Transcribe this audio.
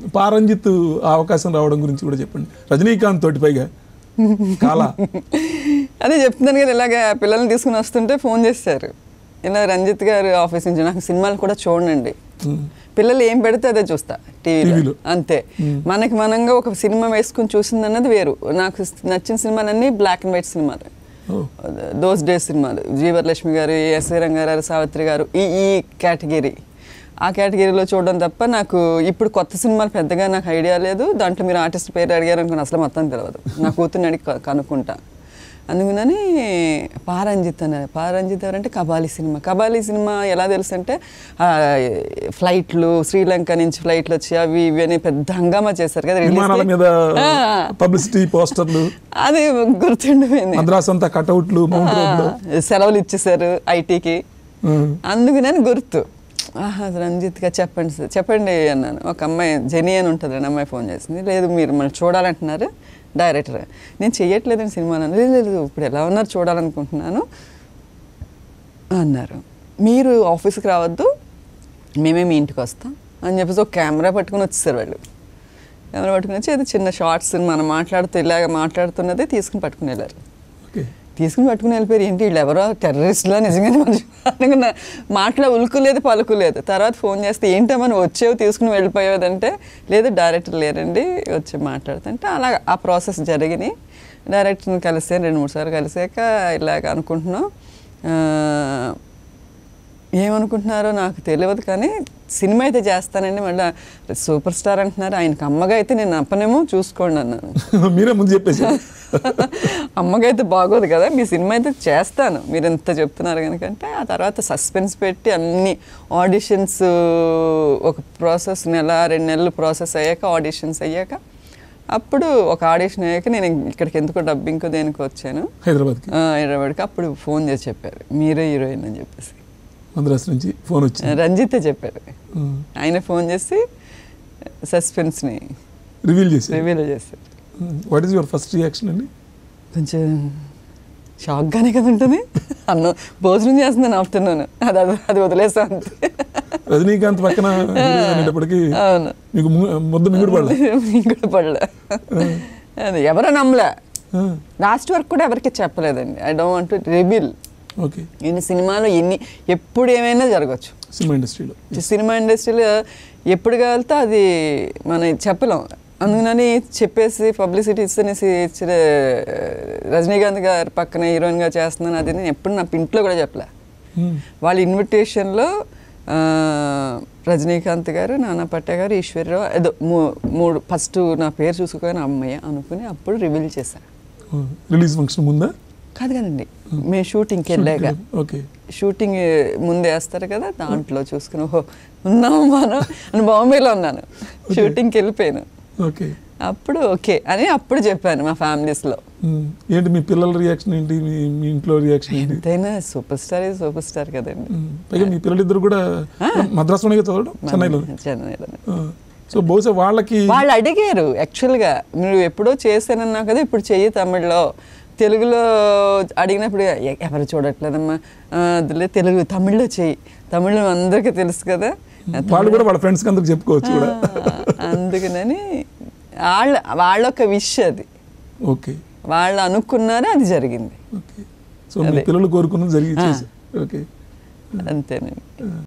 పారంజిత్ ఆ అవకాశం రావడం గురించి కూడా చెప్పండి రజనీకాంత్ తోటి పైగా కాలా అదే చెప్తున్నాను కదా ఇలాగ పిల్లల్ని తీసుకుని వస్తుంటే ఫోన్ చేశారు ఇలా రంజిత్ గారు ఆఫీస్ నుంచి నాకు సినిమాలు కూడా చూడండి ఉమ్. పిల్లలు ఏం పెడితే అదే చూస్తా టీవీలో టీవీలో. అంతే మనకి మనంగా ఒక సినిమా వేసుకుని చూసింది అన్నది వేరు నాకు నచ్చిన సినిమాలన్నీ బ్లాక్ అండ్ వైట్ సినిమాలు ఓ దోస్ డేస్ సినిమాలు జీవరలక్ష్మి గారు ఎస్వి రంగారావు సావిత్రి గారు ఈ ఈ కేటగిరీ ఆ కేటగిరీలో చూడడం తప్ప నాకు ఇప్పుడు కొత్త సినిమాలు పెద్దగా నాకు ఐడియా లేదు దాంట్లో మీరు ఆర్టిస్ట్ పేరు అడిగారు అనుకుని అసలు మొత్తం తెలియదు నా కూతుర్ని అడిగి క- కనుక్కుంటా అందుకని పారంజిత్ అనే పారంజిత్ ఎవరంటే కబాలి సినిమా కబాలి సినిమా ఎలా తెలుసు అంటే ఆ, ఫ్లైట్లు శ్రీలంక నుంచి ఫ్లైట్లు వచ్చి అవి ఇవి అని పెద్ద హంగామా చేశారు కదా release విమానాల కి. మీద ఆ, పబ్లిసిటీ పోస్టర్లు అది గుర్తుండిపోయింది మద్రాస్ అంతా కటౌట్లు మౌంట్ రోడ్లు ఆ, సెలవులు ఇచ్చేసారు ఐటీకి ఉమ్. అందుకని గుర్తు ఆహా రంజిత్గా చెప్పండి సార్ చెప్పండి అన్నాను ఒక అమ్మాయి జెనీ అని ఉంటుంది రెండు అమ్మాయి ఫోన్ చేసింది లేదు మీరు మనం చూడాలంటున్నారు డైరెక్టర్ నేను చెయ్యట్లేదండి సినిమాలు అన్నారు. లేదు లేదు ఇప్పుడు ఎలా ఉన్నారు చూడాలనుకుంటున్నాను అన్నారు మీరు ఆఫీస్కి రావద్దు మేమే మీ ఇంటికి వస్తాం అని చెప్పేసి ఒక కెమెరా పట్టుకుని వచ్చేసారు వాళ్ళు కెమెరా పట్టుకుని వచ్చి అది చిన్న షార్ట్స్ మనం మాట్లాడుతూ ఇలాగ మాట్లాడుతున్నది తీసుకుని పట్టుకుని వెళ్ళారు ఓకే తీసుకుని పట్టుకుని వెళ్ళిపోయారు ఏంటి వీళ్ళు ఎవరో టెర్రరిస్టులా నిజంగానే మనిషి అనుకున్నా మాటలో ఉలుకులేదు పలుకులేదు తర్వాత ఫోన్ చేస్తే ఏంటమ్మా నువ్వు వచ్చేవి తీసుకుని వెళ్ళిపోయేదంటే లేదు డైరెక్టర్ లేరండి వచ్చి మాట్లాడుతుంటే అలా ఆ ప్రాసెస్ జరిగినాయి డైరెక్టర్ని కలిసాను రెండు మూడు సార్లు కలిసాక ఇలాగ అనుకుంటున్నాం ఆ, ఏమనుకుంటున్నారో నాకు తెలియదు కానీ సినిమా అయితే చేస్తానండి మళ్ళీ సూపర్ స్టార్ అంటున్నారు ఆయనకి అమ్మగా అయితే నేను అప్పనేమో చూసుకోండి అన్నాను మీరే ముందు చెప్పేశారు అమ్మకైతే బాగోదు కదా మీ సినిమా అయితే చేస్తాను మీరు ఎంత చెప్తున్నారు కనుకంటే ఆ తర్వాత సస్పెన్స్ పెట్టి అన్ని ఆడిషన్స్ ఒక ప్రాసెస్ నెల రెండు నెలలు ప్రాసెస్ అయ్యాక ఆడిషన్స్ అయ్యాక అప్పుడు ఒక ఆడిషన్ అయ్యాక నేను ఇక్కడికి ఎందుకో డబ్బింగ్కో దేనికి వచ్చాను హైదరాబాద్కి ఆ, హైదరాబాద్కి అప్పుడు ఫోన్ చేసి చెప్పారు మీరే హీరోయిన్ అని చెప్పేసి మద్రాస్ నుంచి ఫోన్ వచ్చింది రంజితే చెప్పారు ఆయన ఫోన్ చేసి సస్పెన్స్ని రివీల్ చేసి రివీల్ చేశారు what is your first reaction అండి కొంచెం షాక్గానే కదా ఉంటుంది అన్నం భోజనం చేస్తున్నాను ఆఫ్టర్నూన్ అది అది అది వదిలేసా అంతే రజనీకాంత్ పక్కన hero అనేటప్పటికి అవును మీకు ము- ముద్ద మింగుడు పడలే ఇంకోటి పడలే అది ఎవరో నమ్మలే లాస్ట్ వరకు కూడా ఎవరికి చెప్పలేదండి ఐ డోంట్ వాంట్ టు రిబిల్ ఓకే ఎన్ని సినిమాలో ఎన్ని ఎప్పుడు ఏమైనా జరగచ్చు సినిమా ఇండస్ట్రీలో సినిమా ఇండస్ట్రీలో ఎప్పుడు కావాలితే అది మనం చెప్పలేం అందుకని చెప్పేసి పబ్లిసిటీ ఇస్తేనేసి ఇచ్చిన రజనీకాంత్ గారి పక్కన హీరోయిన్గా చేస్తున్నాను అది నేను ఎప్పుడు నా ఇంట్లో కూడా చెప్పలే వాళ్ళ ఇన్విటేషన్లో ఆ, రజనీకాంత్ గారు నానా పట్టే గారు ఈశ్వర్రావు ఏదో మూ- మూడు ఫస్ట్ నా పేరు చూసుకొని అమ్మాయి అనుకుని అప్పుడు రివీల్ చేశా రిలీజ్ ఫంక్షన్ ముందా కాదు కదండి మేము షూటింగ్కి వెళ్ళాక ఓకే షూటింగ్ ముందు వేస్తారు కదా దాంట్లో చూసుకుని ఓహో ఉన్నాము మనం అని బాంబేలో ఉన్నాను షూటింగ్కి వెళ్ళిపోయాను ఓకే అప్పుడు ఓకే అని అప్పుడు చెప్పాను మా ఫ్యామిలీస్లో ఏంటి మీ పిల్లల రియాక్షన్ ఏంటి మీ మీ ఇంట్లో రియాక్షన్ ఏంటి ఎంతైనా సూపర్ స్టార్ ఇది సూపర్ స్టార్ కదండి ఉమ్, పైగా మీ పిల్లలిద్దరు కూడా మద్రాసులోనే కదా చదవడం చెన్నైలో చెన్నైలోనే సో బహుశా వాళ్ళకి వాళ్ళు అడిగారు యాక్చువల్గా నువ్వు ఎప్పుడో చేశానన్నావు కదా ఇప్పుడు చెయ్యి తమిళ్లో తెలుగులో అడిగినప్పుడు "ఎ- ఎవరు చూడట్లేదమ్మా ఆ, అదిలే తెలుగు తమిళ్లో చెయ్యి తమిళం అందరికీ తెలుసు కదా వాళ్ళు కూడా వాళ్ళ ఫ్రెండ్స్కి అందరికి చెప్పుకోవచ్చు కూడా ఆ, అందుకనని వాళ్ళ వాళ్ళొక విష్ అది ఓకే వాళ్ళు అనుకున్నారు అది జరిగింది ఓకే సో మీ పిల్లలు కోరుకున్నది జరిగి చేశారు ఓకే అంతేనండి